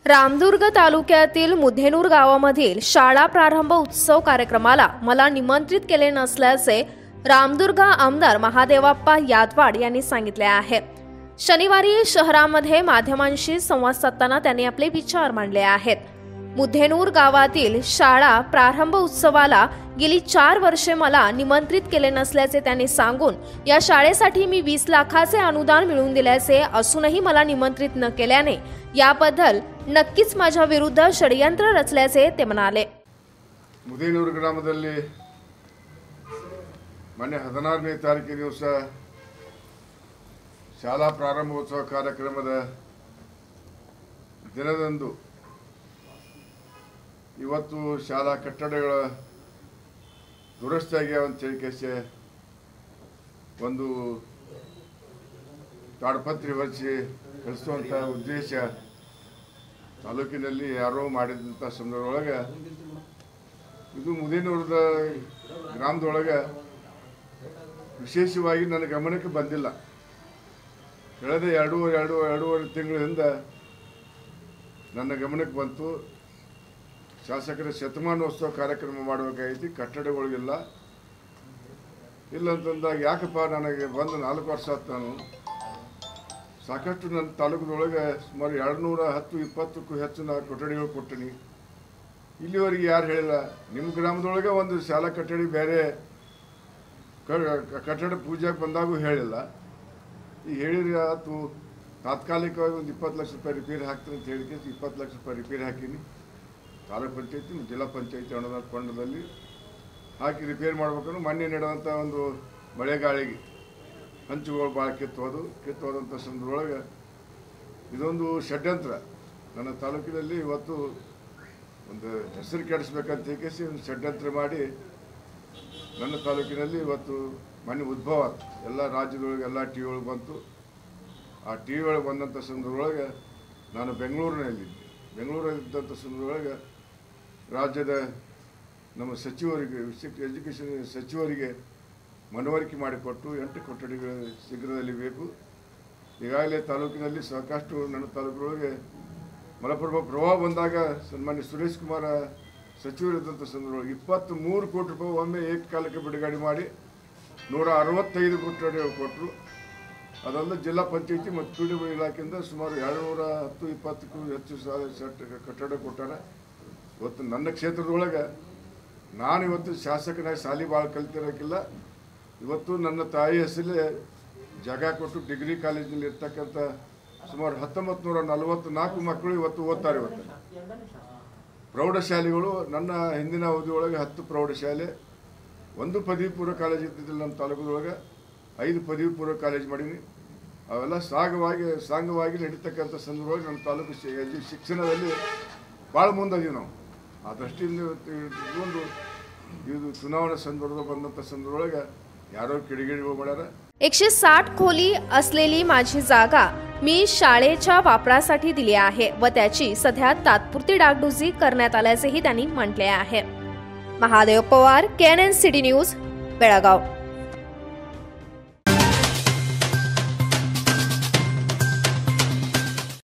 रामदुर्ग तालुक्यातील मुधेनूर गावामधील शाळा प्रारंभ उत्सव कार्यक्रमाला मला निमंत्रित केले नसल्याचे रामदुर्ग आमदार महादेवाप्पा यादवाड यांनी सांगितले आहे शनिवारी शहरामध्ये माध्यमांशी संवाद साधताना त्यांनी आपले विचार मांडले आहेत मुधेनूर गावातील शाळा प्रारंभ उत्सवाला गेली चार वर्षे मला निमंत्रित केले नसल्याचे त्यांनी सांगून या शाळेसाठी मी वीस लाखाचे अनुदान मिळवून दिल्याचे असूनही मला निमंत्रित न केल्याने याबद्दल नक्कीच माझ्या विरुद्ध षडयंत्र रचल्याचे ते म्हणाले ಮುದೇನೂರು ಗ್ರಾಮದಲ್ಲಿ ಮೊನ್ನೆ ಹದಿನಾರನೇ ತಾರೀಕಿನ ದಿವಸ ಶಾಲಾ ಪ್ರಾರಂಭೋತ್ಸವ ಕಾರ್ಯಕ್ರಮದ ದಿನದಂದು ಇವತ್ತು ಶಾಲಾ ಕಟ್ಟಡಗಳ ದುರಸ್ತಿ ಆಗ್ಯಾವ ಅಂತ ಹೇಳಿ ಕೇಸಿ ಒಂದು ತಾಡಪತ್ರಿ ಹೊರಿಸಿ ಕಳಿಸುವಂಥ ಉದ್ದೇಶ ತಾಲೂಕಿನಲ್ಲಿ ಯಾರೋ ಮಾಡಿದಂಥ ಸಂದರ್ಭದೊಳಗೆ ಇದು ಮುದಿನೂರದ ಗ್ರಾಮದೊಳಗೆ ವಿಶೇಷವಾಗಿ ನನ್ನ ಗಮನಕ್ಕೆ ಬಂದಿಲ್ಲ ಕಳೆದ ಎರಡೂವರೆ ಎರಡು ಎರಡೂವರೆ ತಿಂಗಳಿಂದ ನನ್ನ ಗಮನಕ್ಕೆ ಬಂತು ಶಾಸಕರ ಶತಮಾನೋತ್ಸವ ಕಾರ್ಯಕ್ರಮ ಮಾಡಬೇಕಾಗೈತಿ ಕಟ್ಟಡಗಳಿಗಿಲ್ಲ ಇಲ್ಲ ಅಂತಂದಾಗ ಯಾಕಪ್ಪ ನನಗೆ ಬಂದು ನಾಲ್ಕು ವರ್ಷ ಆಯ್ತು ನಾನು ಸಾಕಷ್ಟು ನನ್ನ ತಾಲೂಕದೊಳಗೆ ಸುಮಾರು ಎರಡು ನೂರ ಹತ್ತು ಇಪ್ಪತ್ತಕ್ಕೂ ಹೆಚ್ಚು ನಾ ಕೊಠಡಿಗಳು ಕೊಟ್ಟಿನಿ ಇಲ್ಲಿವರೆಗೆ ಯಾರು ಹೇಳಿಲ್ಲ ನಿಮ್ಮ ಗ್ರಾಮದೊಳಗೆ ಒಂದು ಶಾಲಾ ಕಟ್ಟಡ ಬೇರೆ ಕ- ಕಟ್ಟಡ ಪೂಜೆಗೆ ಬಂದಾಗೂ ಹೇಳಿಲ್ಲ ಈಗ ಹೇಳಿದ್ರೆ ಆತು ತಾತ್ಕಾಲಿಕವಾಗಿ ಒಂದು ಇಪ್ಪತ್ತು ಲಕ್ಷ ರೂಪಾಯಿ ರಿಪೇರಿ ಹಾಕ್ತೀನಿ ಅಂತ ಹೇಳಿಕೆ ಇಪ್ಪತ್ತು ಲಕ್ಷ ರೂಪಾಯಿ ರಿಪೇರಿ ಹಾಕೀನಿ ತಾಲೂಕು ಪಂಚಾಯತಿ ಮತ್ತು ಜಿಲ್ಲಾ ಪಂಚಾಯತಿ ಅನುದಾನ ಫಂಡದಲ್ಲಿ ಹಾಕಿ ರಿಪೇರಿ ಮಾಡ್ಬೇಕಂದ್ರೆ ಮೊನ್ನೆ ನಡೆದಂಥ ಒಂದು ಮಳೆಗಾಳಿಗೆ ಹಂಚುಗಳು ಭಾಳ ಕಿತ್ತೋದು ಕಿತ್ತೋದಂಥ ಸಂದರ್ಭದೊಳಗೆ ಇದೊಂದು ಷಡ್ಯಂತ್ರ ನನ್ನ ತಾಲೂಕಿನಲ್ಲಿ ಇವತ್ತು ಒಂದು ಹೆಸರು ಕೆಡಿಸ್ಬೇಕಂತ ಹೇಳಿ ಒಂದು ಷಡ್ಯಂತ್ರ ಮಾಡಿ ನನ್ನ ತಾಲೂಕಿನಲ್ಲಿ ಇವತ್ತು ಮನೆ ಉದ್ಭವ ಆಯ್ತು. ಎಲ್ಲ ರಾಜ್ಯದೊಳಗೆ ಎಲ್ಲ ಟಿ ಒಳಗೆ ಬಂತು ಆ ಟಿ ವಿ ಒಳಗೆ ಬಂದಂಥ ಸಂದರ್ಭದೊಳಗೆ ನಾನು ಬೆಂಗಳೂರಿನಲ್ಲಿದ್ದೆ ಬೆಂಗಳೂರಲ್ಲಿದ್ದಂಥ ಸಂದರ್ಭದೊಳಗೆ ರಾಜ್ಯದ ನಮ್ಮ ಸಚಿವರಿಗೆ ವಿಶೇಷ ಎಜುಕೇಷನ್ ಸಚಿವರಿಗೆ ಮನವರಿಕೆ ಮಾಡಿಕೊಟ್ಟು ಎಂಟು ಕೊಠಡಿಗಳು ಶೀಘ್ರದಲ್ಲಿ ಬೇಕು ಈಗಾಗಲೇ ತಾಲೂಕಿನಲ್ಲಿ ಸಾಕಷ್ಟು ನನ್ನ ತಾಲೂಕಿನೊಳಗೆ ಮಲಪ್ರಭಾ ಪ್ರವಾಹ ಬಂದಾಗ ಸನ್ಮಾನ್ಯ ಸುರೇಶ್ ಕುಮಾರ ಸಚಿವರಿದ್ದಂಥ ಸಂದರ್ಭದೊಳಗೆ ಇಪ್ಪತ್ತ್ ಮೂರು ಕೋಟಿ ರೂಪಾಯಿ ಒಮ್ಮೆ ಏಕಕಾಲಕ್ಕೆ ಬಿಡುಗಡೆ ಮಾಡಿ ನೂರ ಅರವತ್ತೈದು ಕೊಠಡಿ ಕೊಟ್ಟರು ಅದಲ್ಲದೆ ಜಿಲ್ಲಾ ಪಂಚಾಯತಿ ಮತ್ತು ಪಿ ಡಬ್ಲ್ಯೂ ಇಲಾಖೆಯಿಂದ ಸುಮಾರು ಎರಡು ನೂರ ಹತ್ತು ಇಪ್ಪತ್ತಕ್ಕೂ ಹೆಚ್ಚು ಸಾವಿರ ಸೆಟ್ ಕಟ್ಟಡ ಕೊಟ್ಟಾರೆ ಇವತ್ತು ನನ್ನ ಕ್ಷೇತ್ರದೊಳಗೆ ನಾನು ಇವತ್ತು ಶಾಸಕನಾಗಿ ಶಾಲಿ ಭಾಳ ಕಲ್ತಿರೋಕ್ಕಿಲ್ಲ ಇವತ್ತು ನನ್ನ ತಾಯಿ ಹೆಸರಲ್ಲೇ ಜಾಗ ಕೊಟ್ಟು ಡಿಗ್ರಿ ಕಾಲೇಜಿನಲ್ಲಿ ಇರ್ತಕ್ಕಂಥ ಸುಮಾರು ಹತ್ತೊಂಬತ್ತು ನೂರ ನಲವತ್ತ್ನಾಲ್ಕು ಮಕ್ಕಳು ಇವತ್ತು ಓದ್ತಾರೆ ಇವತ್ತು ಪ್ರೌಢಶಾಲೆಗಳು ನನ್ನ ಹಿಂದಿನ ಅವಧಿಯೊಳಗೆ ಹತ್ತು ಪ್ರೌಢಶಾಲೆ ಒಂದು ಪದವಿ ಪೂರ್ವ ಕಾಲೇಜ್ ಇದ್ದಿದ್ದಿಲ್ಲ ನಮ್ಮ ತಾಲೂಕದೊಳಗೆ ಐದು ಪದವಿ ಪೂರ್ವ ಕಾಲೇಜ್ ಮಾಡೀನಿ ಅವೆಲ್ಲ ಸಾಗವಾಗಿ ಸಾಂಗವಾಗಿ ನಡೀತಕ್ಕಂಥ ಸಂದರ್ಭವಾಗಿ ನಮ್ಮ ತಾಲೂಕು ಶಿ- ಎಜು- ಶಿಕ್ಷಣದಲ್ಲಿ ಭಾಳ ಮುಂದದೀವಿ ನಾವು ಆ ದೃಷ್ಟಿಯಿಂದ ಇವತ್ತು ಇದೊಂದು ಇದು ಚುನಾವಣಾ ಸಂದರ್ಭ ಬಂದಂಥ ಸಂದರ್ಭದೊಳಗೆ ಯಾರೋ ಕಿಡಿಗಿಡಿಗಳು ಮಾಡ್ಯಾರ एकशे साठ खोली असलेली माझी जागा मी शाळेच्या वापरासाठी दिली आहे व त्याची सध्या तात्पुरती डागडुजी करण्यात आल्याचेही त्यांनी म्हटले आहे Mahadev Pawar KNN city news Belgaum